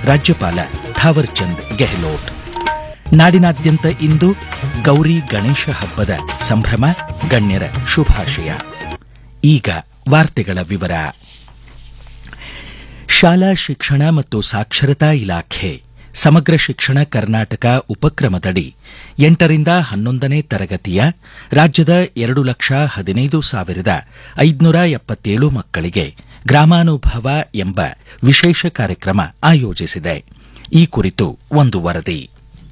ರಾಜ್ಯಪಾಲ ಥಾವರ್ಚಂದ್ ಗೆಹ್ಲೋಟ್ ನಾಡಿನಾದ್ಯಂತ ಇಂದು ಗೌರಿ ಗಣೇಶ ಹಬ್ಬದ ಸಂಭ್ರಮ ಗಣ್ಯರ ಶುಭಾಶಯ ಈಗ ವಾರ್ತೆಗಳ ವಿವರ ಶಾಲಾ ಶಿಕ್ಷಣ ಮತ್ತು ಸಾಕ್ಷರತಾ ಇಲಾಖೆ ಸಮಗ್ರ ಶಿಕ್ಷಣ ಕರ್ನಾಟಕ ಉಪಕ್ರಮದಡಿ ಎಂಟರಿಂದ ಹನ್ನೊಂದನೇ ತರಗತಿಯ ರಾಜ್ಯದ ಎರಡು ಲಕ್ಷ ಹದಿನೈದು ಸಾವಿರದ ಐದುನೂರ ಎಪ್ಪತ್ತೇಳು ಮಕ್ಕಳಿಗೆ ಗ್ರಾಮಾನುಭವ ಎಂಬ ವಿಶೇಷ ಕಾರ್ಯಕ್ರಮ ಆಯೋಜಿಸಿದೆ ಈ ಕುರಿತು ಒಂದು ವರದಿ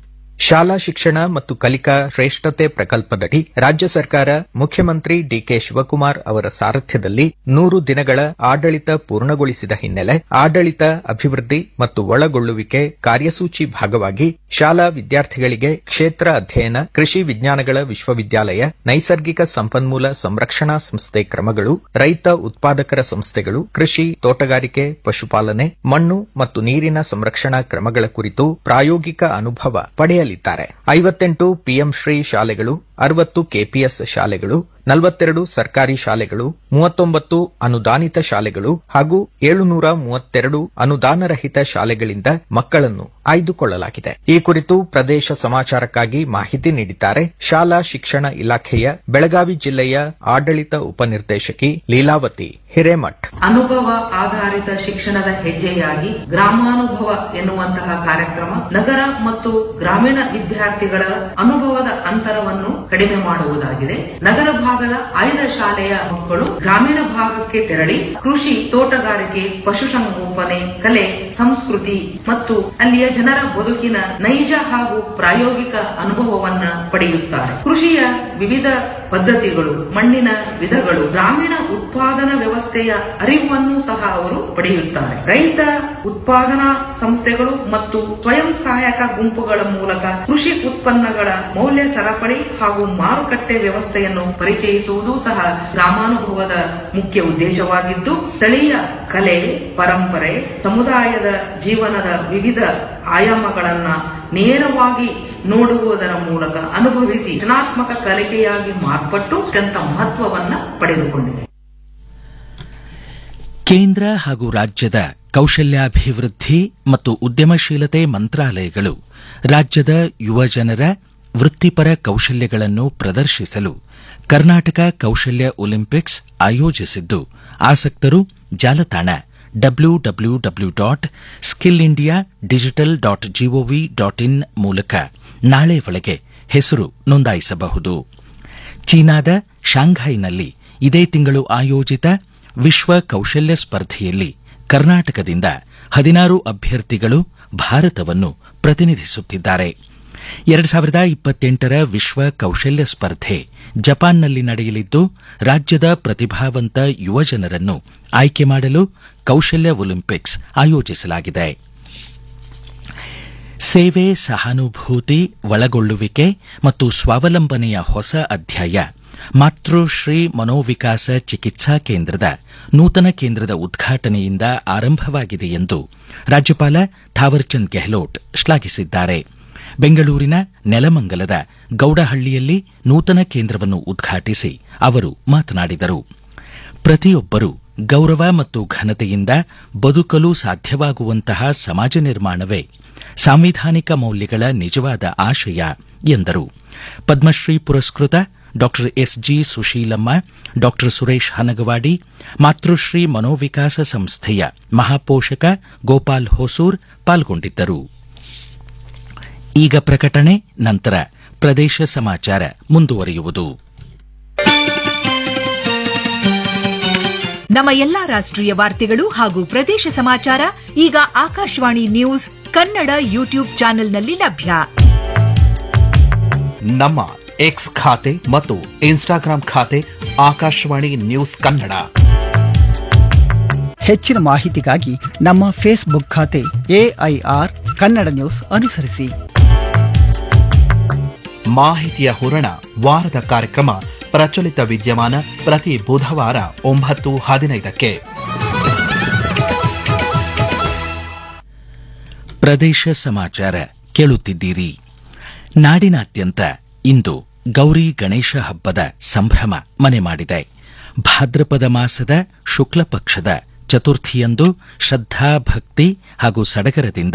ಶಾಲಾ ಶಿಕ್ಷಣ ಮತ್ತು ಕಲಿಕಾ ಶ್ರೇಷ್ಠತೆ ಪ್ರಕಲ್ಪದಡಿ ರಾಜ್ಯ ಸರ್ಕಾರ ಮುಖ್ಯಮಂತ್ರಿ ಡಿಕೆ ಶಿವಕುಮಾರ್ ಅವರ ಸಾರಥ್ಯದಲ್ಲಿ ನೂರು ದಿನಗಳ ಆಡಳಿತ ಪೂರ್ಣಗೊಳಿಸಿದ ಹಿನ್ನೆಲೆ ಆಡಳಿತ ಅಭಿವೃದ್ಧಿ ಮತ್ತು ಒಳಗೊಳ್ಳುವಿಕೆ ಕಾರ್ಯಸೂಚಿ ಭಾಗವಾಗಿ ಶಾಲಾ ವಿದ್ಯಾರ್ಥಿಗಳಿಗೆ ಕ್ಷೇತ್ರ ಅಧ್ಯಯನ ಕೃಷಿ ವಿಜ್ಞಾನಗಳ ವಿಶ್ವವಿದ್ಯಾಲಯ ನೈಸರ್ಗಿಕ ಸಂಪನ್ಮೂಲ ಸಂರಕ್ಷಣಾ ಸಂಸ್ಥೆ ಕ್ರಮಗಳು ರೈತ ಉತ್ಪಾದಕರ ಸಂಸ್ಥೆಗಳು ಕೃಷಿ ತೋಟಗಾರಿಕೆ ಪಶುಪಾಲನೆ ಮಣ್ಣು ಮತ್ತು ನೀರಿನ ಸಂರಕ್ಷಣಾ ಕ್ರಮಗಳ ಕುರಿತು ಪ್ರಾಯೋಗಿಕ ಅನುಭವ ಪಡೆಯಲಿದ್ದಾರೆ ಐವತ್ತೆಂಟು ಪಿಎಂ ಶ್ರೀ ಶಾಲೆಗಳು ಅರವತ್ತು ಕೆಪಿಎಸ್ ಶಾಲೆಗಳು ನಲವತ್ತೆರಡು ಸರ್ಕಾರಿ ಶಾಲೆಗಳು ಮೂವತ್ತೊಂಬತ್ತು ಅನುದಾನಿತ ಶಾಲೆಗಳು ಹಾಗೂ ಏಳುನೂರ ಮೂವತ್ತೆರಡು ಅನುದಾನರಹಿತ ಶಾಲೆಗಳಿಂದ ಮಕ್ಕಳನ್ನು ಆಯ್ದುಕೊಳ್ಳಲಾಗಿದೆ ಈ ಕುರಿತು ಪ್ರದೇಶ ಸಮಾಚಾರಕ್ಕಾಗಿ ಮಾಹಿತಿ ನೀಡಿದ್ದಾರೆ ಶಾಲಾ ಶಿಕ್ಷಣ ಇಲಾಖೆಯ ಬೆಳಗಾವಿ ಜಿಲ್ಲೆಯ ಆಡಳಿತ ಉಪನಿರ್ದೇಶಕಿ ಲೀಲಾವತಿ ಹಿರೇಮಠ್ ಅನುಭವ ಆಧಾರಿತ ಶಿಕ್ಷಣದ ಹೆಜ್ಜೆಯಾಗಿ ಗ್ರಾಮಾನುಭವ ಎನ್ನುವಂತಹ ಕಾರ್ಯಕ್ರಮ ನಗರ ಮತ್ತು ಗ್ರಾಮೀಣ ವಿದ್ಯಾರ್ಥಿಗಳ ಅನುಭವದ ಅಂತರವನ್ನು ಕಡಿಮೆ ಮಾಡುವುದಾಗಿದೆ ನಗರ ಭಾಗದ ಆಯ್ದ ಶಾಲೆಯ ಮಕ್ಕಳು ಗ್ರಾಮೀಣ ಭಾಗಕ್ಕೆ ತೆರಳಿ ಕೃಷಿ ತೋಟಗಾರಿಕೆ ಪಶುಸಂಗೋಪನೆ ಕಲೆ ಸಂಸ್ಕೃತಿ ಮತ್ತು ಅಲ್ಲಿಯ ಜನರ ಬದುಕಿನ ನೈಜ ಹಾಗೂ ಪ್ರಾಯೋಗಿಕ ಅನುಭವವನ್ನ ಪಡೆಯುತ್ತಾರೆ ಕೃಷಿಯ ವಿವಿಧ ಪದ್ಧತಿಗಳು ಮಣ್ಣಿನ ವಿಧಗಳು ಗ್ರಾಮೀಣ ಉತ್ಪಾದನಾ ವ್ಯವಸ್ಥೆಯ ಅರಿವನ್ನು ಸಹ ಅವರು ಪಡೆಯುತ್ತಾರೆ ರೈತ ಉತ್ಪಾದನಾ ಸಂಸ್ಥೆಗಳು ಮತ್ತು ಸ್ವಯಂ ಸಹಾಯಕ ಗುಂಪುಗಳ ಮೂಲಕ ಕೃಷಿ ಉತ್ಪನ್ನಗಳ ಮೌಲ್ಯ ಸರಪಳಿ ಹಾಗೂ ಮಾರುಕಟ್ಟೆ ವ್ಯವಸ್ಥೆಯನ್ನು ಪರಿಚಯಿಸುವುದು ಸಹ ಗ್ರಾಮಾನುಭವದ ಮುಖ್ಯ ಉದ್ದೇಶವಾಗಿದ್ದು ಸ್ಥಳೀಯ ಕಲೆ ಪರಂಪರೆ ಸಮುದಾಯದ ಜೀವನದ ವಿವಿಧ ಆಯಾಮಗಳನ್ನ ನೇರವಾಗಿ ನೋಡುವುದರ ಮೂಲಕ ಅನುಭವಿಸಿ ರಚನಾತ್ಮಕ ಕಲಿಕೆಯಾಗಿ ಮಾರ್ಪಟ್ಟು ಅತ್ಯಂತ ಮಹತ್ವವನ್ನ ಪಡೆದುಕೊಂಡಿದೆ ಕೇಂದ್ರ ಹಾಗೂ ರಾಜ್ಯದ ಕೌಶಲ್ಯಾಭಿವೃದ್ಧಿ ಮತ್ತು ಉದ್ಯಮಶೀಲತೆ ಮಂತ್ರಾಲಯಗಳು ರಾಜ್ಯದ ಯುವಜನರ ವೃತ್ತಿಪರ ಕೌಶಲ್ಯಗಳನ್ನು ಪ್ರದರ್ಶಿಸಲು ಕರ್ನಾಟಕ ಕೌಶಲ್ಯ ಒಲಿಂಪಿಕ್ಸ್ ಆಯೋಜಿಸಿದ್ದು ಆಸಕ್ತರು ಜಾಲತಾಣ W W W dot skill India digital dot GOV dot in ಮೂಲಕ ನಾಳೆ ಒಳಗೆ ಹೆಸರು ನೋಂದಾಯಿಸಬಹುದು ಚೀನಾದ ಶಾಂಘೈನಲ್ಲಿ ಇದೇ ತಿಂಗಳು ಆಯೋಜಿತ ವಿಶ್ವ ಕೌಶಲ್ಯ ಸ್ಪರ್ಧೆಯಲ್ಲಿ ಕರ್ನಾಟಕದಿಂದ ಹದಿನಾರು ಅಭ್ಯರ್ಥಿಗಳು ಭಾರತವನ್ನು ಪ್ರತಿನಿಧಿಸುತ್ತಿದ್ದಾರೆ ಎರಡು ಸಾವಿರದ ಇಪ್ಪತ್ತೆಂಟರ ವಿಶ್ವ ಕೌಶಲ್ಯ ಸ್ಪರ್ಧೆ ಜಪಾನ್ನಲ್ಲಿ ನಡೆಯಲಿದ್ದು ರಾಜ್ಯದ ಪ್ರತಿಭಾವಂತ ಯುವಜನರನ್ನು ಆಯ್ಕೆ ಮಾಡಲು ಕೌಶಲ್ಯ ಒಲಿಂಪಿಕ್ಸ್ ಆಯೋಜಿಸಲಾಗಿದೆ ಸೇವೆ ಸಹಾನುಭೂತಿ ಒಳಗೊಳ್ಳುವಿಕೆ ಮತ್ತು ಸ್ವಾವಲಂಬನೆಯ ಹೊಸ ಅಧ್ಯಾಯ ಮಾತೃಶ್ರೀ ಮನೋವಿಕಾಸ ಚಿಕಿತ್ಸಾ ಕೇಂದ್ರದ ನೂತನ ಕೇಂದ್ರದ ಉದ್ಘಾಟನೆಯಿಂದ ಆರಂಭವಾಗಿದೆ ಎಂದು ರಾಜ್ಯಪಾಲ ಥಾವರ್ಚಂದ್ ಗೆಹ್ಲೋಟ್ ಶ್ಲಾಘಿಸಿದ್ದಾರೆ ಬೆಂಗಳೂರಿನ ನೆಲಮಂಗಲದ ಗೌಡಹಳ್ಳಿಯಲ್ಲಿ ನೂತನ ಕೇಂದ್ರವನ್ನು ಉದ್ಘಾಟಿಸಿ ಅವರು ಮಾತನಾಡಿದರು ಪ್ರತಿಯೊಬ್ಬರೂ ಗೌರವ ಮತ್ತು ಘನತೆಯಿಂದ ಬದುಕಲು ಸಾಧ್ಯವಾಗುವಂತಹ ಸಮಾಜ ನಿರ್ಮಾಣವೇ ಸಾಂವಿಧಾನಿಕ ಮೌಲ್ಯಗಳ ನಿಜವಾದ ಆಶಯ ಎಂದರು ಪದ್ಮಶ್ರೀ ಪುರಸ್ಕೃತ ಡಾ ಎಸ್ಜಿ ಸುಶೀಲಮ್ಮ ಡಾ ಸುರೇಶ್ ಹನಗವಾಡಿ ಮಾತೃಶ್ರೀ ಮನೋವಿಕಾಸ ಸಂಸ್ಥೆಯ ಮಹಾಪೋಷಕ ಗೋಪಾಲ್ ಹೊಸೂರ್ ಪಾಲ್ಗೊಂಡಿದ್ದರು ಈಗ ಪ್ರಕಟಣೆ ನಂತರ ಪ್ರದೇಶ ಸಮಾಚಾರ ಮುಂದುವರಿಯುವುದು ನಮ್ಮ ಎಲ್ಲಾ ರಾಷ್ಟ್ರೀಯ ವಾರ್ತೆಗಳು ಹಾಗೂ ಪ್ರದೇಶ ಸಮಾಚಾರ ಈಗ ಆಕಾಶವಾಣಿ ನ್ಯೂಸ್ ಕನ್ನಡ ಯೂಟ್ಯೂಬ್ ಚಾನೆಲ್ನಲ್ಲಿ ಲಭ್ಯ ನಮ್ಮ ಎಕ್ಸ್ ಖಾತೆ ಮತ್ತು ಇನ್ಸ್ಟಾಗ್ರಾಂ ಖಾತೆ ಆಕಾಶವಾಣಿ ನ್ಯೂಸ್ ಕನ್ನಡ ಹೆಚ್ಚಿನ ಮಾಹಿತಿಗಾಗಿ ನಮ್ಮ ಫೇಸ್ಬುಕ್ ಖಾತೆ ಎಐಆರ್ ಕನ್ನಡ ನ್ಯೂಸ್ ಅನುಸರಿಸಿ ಮಾಹಿತಿಯ ಹೂರಣ ವಾರದ ಕಾರ್ಯಕ್ರಮ ಪ್ರಚಲಿತ ವಿದ್ಯಮಾನ ಪ್ರತಿ ಬುಧವಾರ ಒಂಬತ್ತು ಹದಿನೈದಕ್ಕೆ ಪ್ರದೇಶ ಸಮಾಚಾರ ಕೇಳುತ್ತಿದ್ದೀರಿ ನಾಡಿನಾದ್ಯಂತ ಇಂದು ಗೌರಿ ಗಣೇಶ ಹಬ್ಬದ ಸಂಭ್ರಮ ಮನೆ ಮಾಡಿದೆ ಭಾದ್ರಪದ ಮಾಸದ ಶುಕ್ಲ ಪಕ್ಷದ ಚತುರ್ಥಿಯಂದು ಶ್ರದ್ಧಾ ಭಕ್ತಿ ಹಾಗೂ ಸಡಗರದಿಂದ